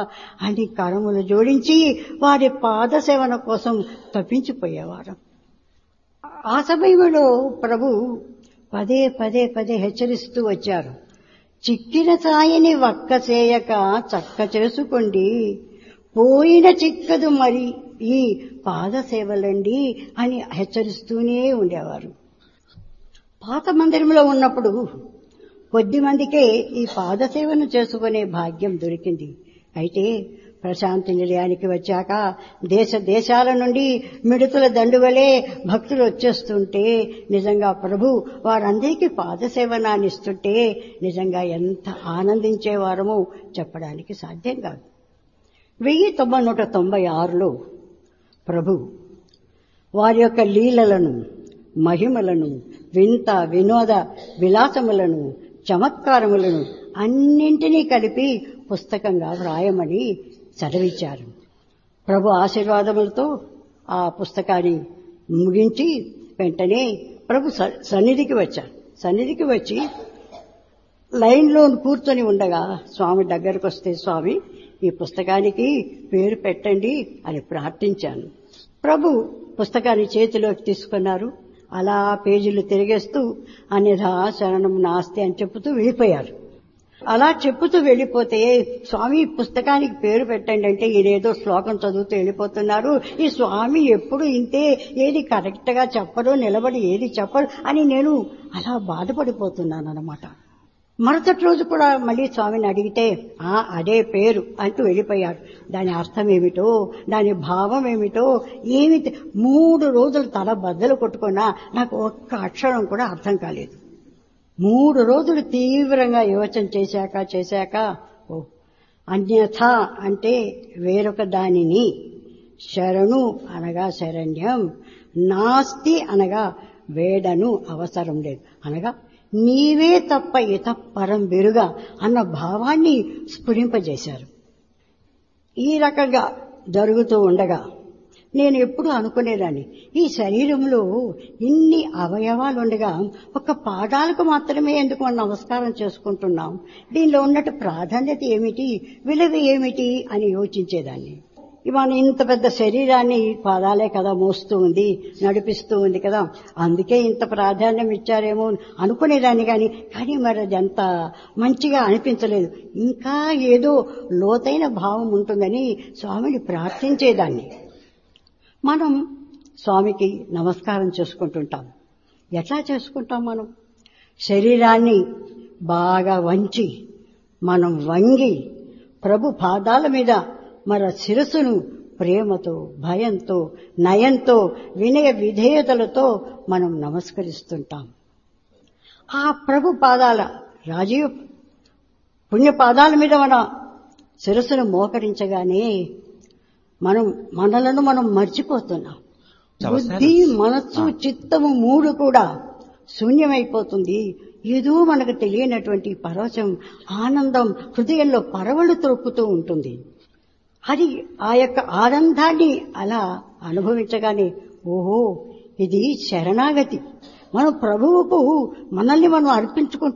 అని కరములు జోడించి వారి పాద సేవన కోసం తప్పించిపోయేవారు ఆ సమయంలో ప్రభు పదే పదే పదే హెచ్చరిస్తూ వచ్చారు చిక్కిన సాయిని వక్క చేయక చక్క చేసుకోండి పోయిన చిక్కదు మరి ఈ పాద సేవలండి అని హెచ్చరిస్తూనే ఉండేవారు పాత మందిరంలో ఉన్నప్పుడు కొద్ది మందికే ఈ పాదసేవను చేసుకునే భాగ్యం దొరికింది అయితే ప్రశాంతి నిలయానికి వచ్చాక దేశ దేశాల నుండి మిడుతుల దండువలే భక్తులు వచ్చేస్తుంటే నిజంగా ప్రభు వారందరికీ పాదసేవనాన్ని ఇస్తుంటే నిజంగా ఎంత ఆనందించేవారమో చెప్పడానికి సాధ్యం కాదు వెయ్యి తొంభై నూట తొంభై ఆరులో ప్రభు వారి యొక్క లీలలను మహిమలను వింత వినోద విలాసములను చమత్కారములను అన్నింటినీ కలిపి పుస్తకంగా వ్రాయమని చదివించారు ప్రభు ఆశీర్వాదములతో ఆ పుస్తకాన్ని ముగించి వెంటనే ప్రభు స- సన్నిధికి వచ్చారు సన్నిధికి వచ్చి లైన్లో కూర్చొని ఉండగా స్వామి దగ్గరకు వస్తే స్వామి ఈ పుస్తకానికి పేరు పెట్టండి అని ప్రార్థించాను ప్రభు పుస్తకాన్ని చేతిలోకి తీసుకున్నారు అలా పేజీలు తిరిగేస్తూ అన్యథా శరణం నాస్తి అని చెప్పుతూ వెళ్ళిపోయారు అలా చెప్పుతూ వెళ్ళిపోతే స్వామి ఈ పుస్తకానికి పేరు పెట్టండి అంటే ఈయనేదో శ్లోకం చదువుతూ వెళ్ళిపోతున్నారు ఈ స్వామి ఎప్పుడు ఇంతే ఏది కరెక్ట్ గా చెప్పరు నిలబడి ఏది చెప్పరు అని నేను అలా బాధపడిపోతున్నాను అనమాట మరుసటి రోజు కూడా మళ్ళీ స్వామిని అడిగితే ఆ అదే పేరు అంటూ వెళ్ళిపోయాడు దాని అర్థం ఏమిటో దాని భావం ఏమిటో ఏమి తె- మూడు రోజులు తల బద్దలు కొట్టుకున్నా నాకు ఒక్క అక్షరం కూడా అర్థం కాలేదు మూడు రోజులు తీవ్రంగా యోచన చేశాక చేశాక ఓ అన్యథ అంటే వేరొక దానిని శరణు అనగా శరణ్యం నాస్తి అనగా వేడను అవసరం లేదు అనగా నీవే తప్ప ఇత పరం బెరుగా అన్న భావాన్ని స్ఫురింపజేశారు ఈ రకంగా జరుగుతూ ఉండగా నేను ఎప్పుడు అనుకునేదాన్ని ఈ శరీరంలో ఇన్ని అవయవాలు ఉండగా ఒక పాదాలకు మాత్రమే ఎందుకు మనం నమస్కారం చేసుకుంటున్నాం దీనిలో ఉన్నట్టు ప్రాధాన్యత ఏమిటి విలువ ఏమిటి అని యోచించేదాన్ని ఇవాళ ఇంత పెద్ద శరీరాన్ని పాదాలే కదా మోస్తూ ఉంది నడిపిస్తూ ఉంది కదా అందుకే ఇంత ప్రాధాన్యం ఇచ్చారేమో అనుకునేదాన్ని కానీ కానీ మరి అది అంత మంచిగా అనిపించలేదు ఇంకా ఏదో లోతైన భావం ఉంటుందని స్వామిని ప్రార్థించేదాన్ని మనం స్వామికి నమస్కారం చేసుకుంటుంటాం ఎట్లా చేసుకుంటాం మనం శరీరాన్ని బాగా వంచి మనం వంగి ప్రభు పాదాల మీద మన శిరస్సును ప్రేమతో భయంతో నయంతో వినయ విధేయతలతో మనం నమస్కరిస్తుంటాం ఆ ప్రభు పాదాల రాజీవ్ పుణ్య పాదాల మీద మన శిరస్సును మోకరించగానే మనం మనలను మనం మర్చిపోతున్నాం బుద్ధి మనస్సు చిత్తము మూడు కూడా శూన్యమైపోతుంది ఏదో మనకు తెలియనటువంటి పరవశం ఆనందం హృదయంలో పరవళ్ళు త్రొక్కుతూ ఉంటుంది అది ఆ యొక్క ఆనందాన్ని అలా అనుభవించగానే ఓహో ఇది శరణాగతి మనం ప్రభువుకు మనల్ని మనం అర్పించుకుంటున్నాం